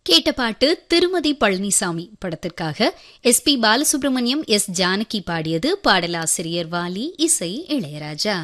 கேட்ட பாட்டு திருமதி பழனிசாமி படத்திற்காக S P Balasubrahmanyam S Janaki பாடியது பாடலாசிரியர் வாலி இசை இளையராஜா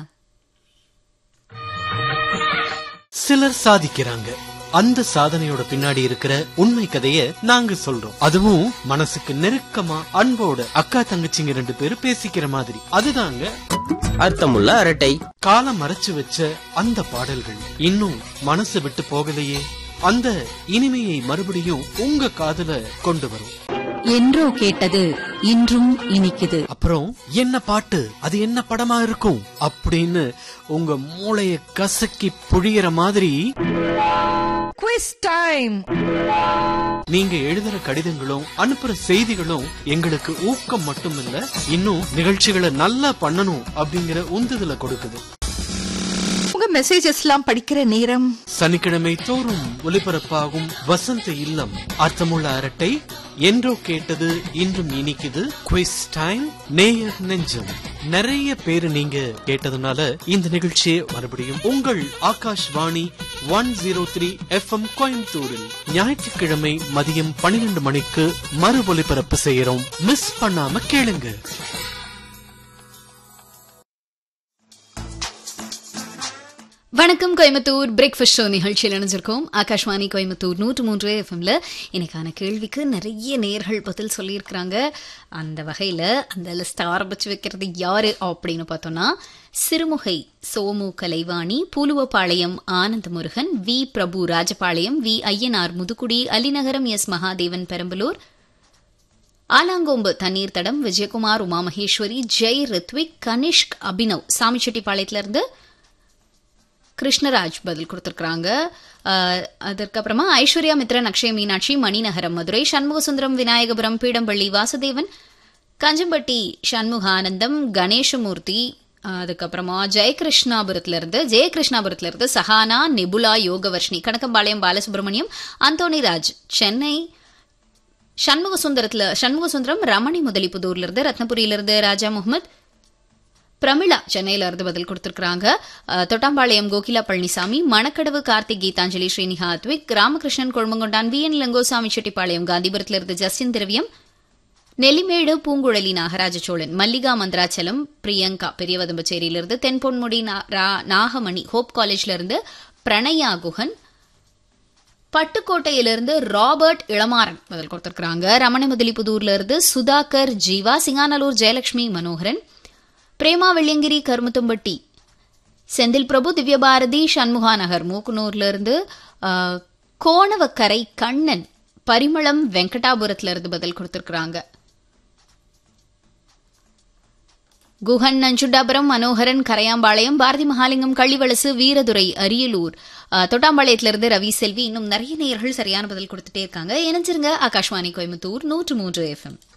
சிலர் சாதிக்கிறாங்க அந்த சாதனையோட பின்னாடி இருக்கிற உண்மை கதைய நாங்க சொல்றோம் அதுவும் மனசுக்கு நெருக்கமா அன்போட அக்கா தங்கச்சிங்க ரெண்டு பேரும் பேசிக்கிற மாதிரி அதுதாங்க அர்த்தமுள்ள அரட்டை காலம் மறைச்சு வச்ச அந்த பாடல்கள் இன்னும் மனசு விட்டு போகலையே அந்த இனிமையை மறுபடியும் உங்க காதுல கொண்டு வரும் என்றோ கேட்டது இன்றும் இனிக்குது அப்புறம் என்ன பாட்டு அது என்ன படமா இருக்கும் அப்படின்னு உங்க மூளைய கசக்கி புழியற மாதிரி குவிஸ் டைம் நீங்க எழுதுற கடிதங்களும் அனுப்புற செய்திகளும் எங்களுக்கு ஊக்கம் மட்டும் இல்ல இன்னும் நிகழ்ச்சிகளை நல்லா பண்ணணும் அப்படிங்கிற உந்துதலை கொடுக்குது உங்க மெசேஜஸ் எல்லாம் படிக்கிற நேரம் சனிக்கிழமை தோறும் ஒலிபரப்பாகும் வசந்த இல்லம் அர்த்தமுள்ள அரட்டை என்றோ கேட்டது இன்றும் இனிக்குது குவிஸ் டைம் நேயர் நெஞ்சம் நிறைய பேரு நீங்க கேட்டதுனால இந்த நிகழ்ச்சியை மறுபடியும் உங்கள் Akashvani one zero three FM கோயம்புத்தூரில் ஞாயிற்றுக்கிழமை மதியம் பன்னிரண்டு மணிக்கு மறு ஒலிபரப்பு செய்யறோம் மிஸ் பண்ணாம கேளுங்க வணக்கம் கோயம்புத்தூர் பிரேக்ஃபாஸ்ட் ஷோ நிகழ்ச்சியில் இணைஞ்சிருக்கோம் ஆகாஷ்வாணி கோயம்புத்தூர் நூற்று மூன்று எஃப்எம்ல இன்னைக்கான கேள்விக்கு நிறைய நேர்கள் பதில் சொல்லியிருக்கிறாங்க அந்த வகையில் அந்த லிஸ்ட் ஆரம்பிச்சு வைக்கிறது யாரு அப்படின்னு பார்த்தோம்னா Sirumugai Somu Kalaivani Puluvapalayam Anandha Murugan V Prabhu Rajapalayam V Ayyanar Mudhukudi Alinagaram S Mahadevan Perambalur Alangombu தண்ணீர் தடம் விஜயகுமார் உமா மகேஸ்வரி ஜெய் ரித்விக் கனிஷ்க் அபினவ் சாமிச்செட்டிப்பாளையத்திலிருந்து கிருஷ்ணராஜ் பதில் கொடுத்திருக்காங்க அஹ், அதற்கப்புறமா ஐஸ்வர்யா மித்ரன் அக்ஷய மீனாட்சி மணிநகரம் மதுரை சண்முகசுந்தரம் விநாயகபுரம் பீடம்பள்ளி வாசுதேவன் கஞ்சம்பட்டி சண்முகானந்தம் கணேசமூர்த்தி அஹ், அதுக்கப்புறமா ஜெயகிருஷ்ணாபுரத்துல இருந்து ஜெயகிருஷ்ணாபுரத்துல இருந்து சஹானா நெபுலா யோகவர்ஷினி கணக்கம்பாளையம் பாலசுப்ரமணியம் அந்தோணிராஜ் சென்னை சண்முக சுந்தரத்துல சண்முக சுந்தரம் ரமணி முதலிப்புதூர்ல இருந்து ரத்னபுரியில இருந்து ராஜா முகமது பிரமிளா சென்னையில இருந்து பதில் கொடுத்திருக்காங்க அஹ், தொட்டாம்பாளையம் கோகிலா பழனிசாமி மணக்கடவு கார்த்திக் கீதாஞ்சலி ஸ்ரீனிகா அத்விக் ராமகிருஷ்ணன் கொழுமங்கொண்டான் வி என் லங்கோசாமி செட்டிப்பாளையம் காந்திபுரத்துல இருந்து ஜஸ்டின் திரவியம் நெல்லிமேடு பூங்குழலி நாகராஜ சோழன் மல்லிகா மந்திராச்சலம் பிரியங்கா பெரியவதம்பச்சேரியிலிருந்து தென்பொன்முடி நா- ரா- நாகமணி ஹோப் காலேஜ்ல இருந்து பிரணயா குஹன் பட்டுக்கோட்டையிலிருந்து ராபர்ட் இளமாறன் பதில் கொடுத்திருக்காங்க ரமணமுதலிபுதூர்ல இருந்து சுதாகர் ஜீவா சிங்கானலூர் ஜெயலட்சுமி மனோகரன் பிரேமா வெள்ளியங்கிரி கருமுத்தம்பட்டி செந்தில் பிரபு திவ்யபாரதி சண்முகா நகர் மூக்குனூர்ல இருந்து ஆஹ், கோணவக்கரை கண்ணன் பரிமளம் வெங்கடாபுரத்துல இருந்து பதில் கொடுத்திருக்காங்க குஹன் நஞ்சுண்டாபுரம் மனோகரன் கரையாம்பாளையம் பாரதி மகாலிங்கம் கள்ளிவளசு வீரதுரை அரியலூர் ஆஹ், தொட்டாம்பாளையத்திலிருந்து ரவி செல்வி இன்னும் நிறைய நேயர்கள் சரியான பதில் கொடுத்துட்டே இருக்காங்க இணைஞ்சிருங்க ஆகாஷ்வாணி கோயம்புத்தூர் நூற்று மூன்று எஃப்எம்